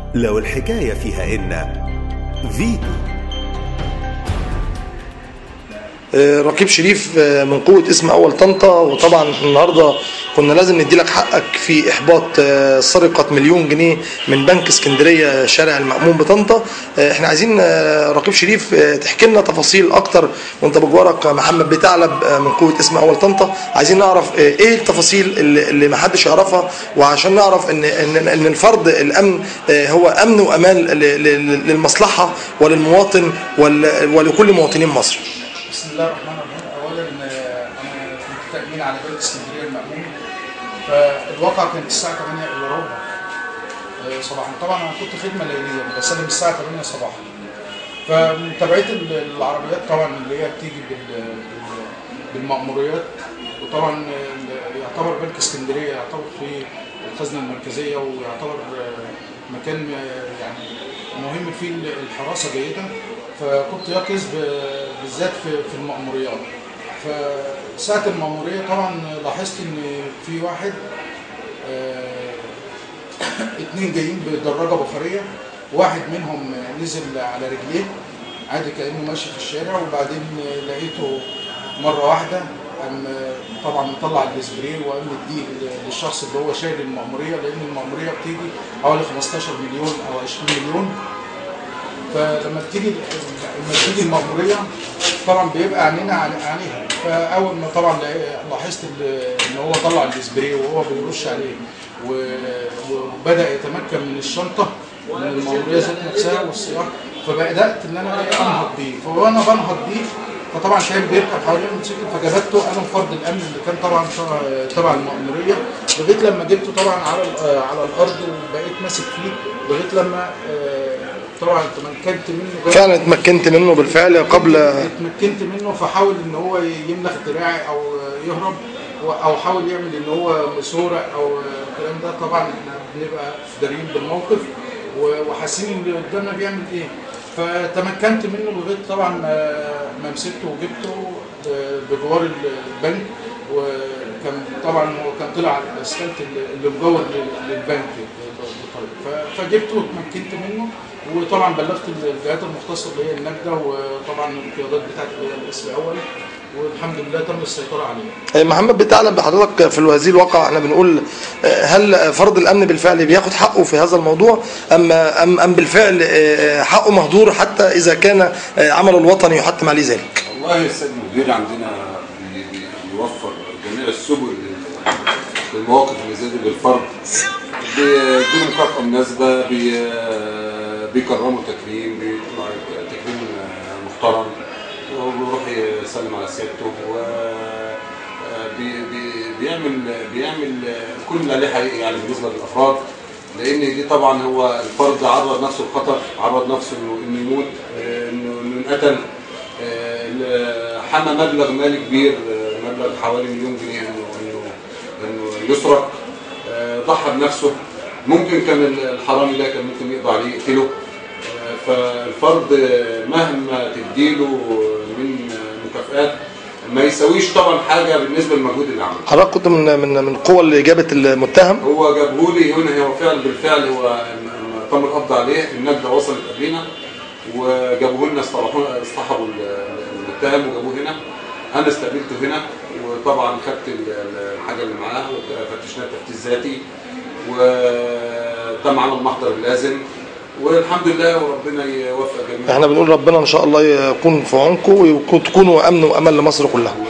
لو الحكاية فيها إن فيتو آه، رقيب شريف آه، من قوة اسم أول طنطا وطبعا النهاردة كنا لازم نديلك حقك في إحباط آه، سرقة مليون جنيه من بنك اسكندرية شارع المأمون بطنطا آه، احنا عايزين آه، رقيب شريف آه، تحكي لنا تفاصيل أكتر وانت بجوارك محمد بتعلب آه، من قوة اسم أول طنطا عايزين نعرف آه، ايه التفاصيل اللي اللي محدش يعرفها وعشان نعرف ان ان ان الفرد الامن آه، هو امن وامان ل- ل- للمصلحة وللمواطن ول- ولكل مواطنين مصر بسم الله الرحمن الرحيم اولا آه، انا كنت تامين على بنك اسكندريه المامون فالواقع كانت الساعه 8 الا ربع آه، صباحا طبعا انا كنت خدمه ليليه بسلم الساعه 8 صباحا فمتابعه ال- العربيات طبعا اللي هي بتيجي بال- بال- بالمأموريات وطبعا ال- يعتبر بنك اسكندريه يعتبر في الخزنه المركزيه ويعتبر آه، مكان آه، يعني مهم فيه الحراسه جيده فكنت يقظ ب- بالذات في في المأموريات فساعة المأمورية طبعا لاحظت ان في واحد آه، اتنين جايين بدراجة بخارية واحد منهم نزل على رجليه عادي كأنه ماشي في الشارع وبعدين لقيته مرة واحدة قام طبعا مطلع السبراي وقام مديه للشخص اللي هو شايل المأمورية لأن المأمورية بتيجي حوالي 15 مليون أو 20 مليون فلما بتيجي لما بتيجي المأمورية طبعا بيبقى عينينا عن- عليها فأول ما طبعا لا- لاحظت ال- إن هو طلع السبراي وهو بيرش عليه و- وبدأ يتمكن من الشنطة من المأمورية ذات نفسها والسياق فبدأت إن أنا إيه أنهض بيه فوأنا بنهض بيه فطبعا كان بيركب حوالين الموتوسيكل فجبته انا وفرد الامن اللي كان طبعا تبع- تبع المأموريه لغايه لما جبته طبعا على ال- على الارض وبقيت ماسك فيه لغايه لما آه، طبعا تمكنت منه فعلا اتمكنت منه بالفعل قبل اتمكنت منه فحاول ان هو يملخ دراعي او يهرب و- او حاول يعمل ان هو مسورق او الكلام ده طبعا احنا بنبقى دارين بالموقف و- وحاسين ان اللي قدامنا بيعمل ايه فتمكنت منه لغايه طبعا ما ما مسكته وجبته بجوار البنك وكان طبعا هو كان طلع على الاسفلت اللي مجور لل- للبنك بالطريق ف- فجبته واتمكنت منه وطبعا بلغت الجهات المختصه اللي هي النجده وطبعا القيادات بتاعت اللي هي القسم الاول والحمد لله تم السيطره عليه. محمد بتعلم بحضرتك في هذه الواقع احنا بنقول آه، هل فرد الامن بالفعل بياخد حقه في هذا الموضوع ام ام ام بالفعل آه، حقه مهدور حتى اذا كان آه، عمله الوطني يحتم عليه ذلك والله السيد المدير عندنا بي- بي- بيوفر جميع السبل لل- للمواقف اللي زي دي للفرد بيديله مكافأة مناسبة بي- بيكرموا تكريم بيطلع تكريم محترم وبيروح يسلم على سيادته و بي- بي- بيعمل بيعمل كل اللي عليه حقيقي يعني بالنسبه للافراد لان دي طبعا هو الفرد عرض نفسه للخطر عرض نفسه انه انه يموت آه، انه انه ينقتل آه، ل- حمى مبلغ مالي كبير آه، مبلغ حوالي مليون جنيه انه انه انه يسرق آه، ضحى بنفسه ممكن كان الحرامي ده كان ممكن يقضي عليه يقتله آه، فالفرد آه، مهما تديله من آه، مكافآت ما يساويش طبعا حاجه بالنسبه للمجهود اللي عمله حضرتك كنت من من من القوى اللي جابت المتهم هو جابه لي هنا هو فعلا بالفعل هو لما تم القبض عليه النجده وصلت قبلنا وجابوه لنا اصطلحوا اصطحبوا المتهم وجابوه هنا انا استقبلته هنا وطبعا خدت ال- ال- الحاجه اللي معاه وفتشناه تفتيش ذاتي وتم عمل محضر اللازم والحمد لله وربنا يوفق جميعا احنا بنقول ربنا ان شاء الله يكون في عونكم وتكونوا امن وامان لمصر كلها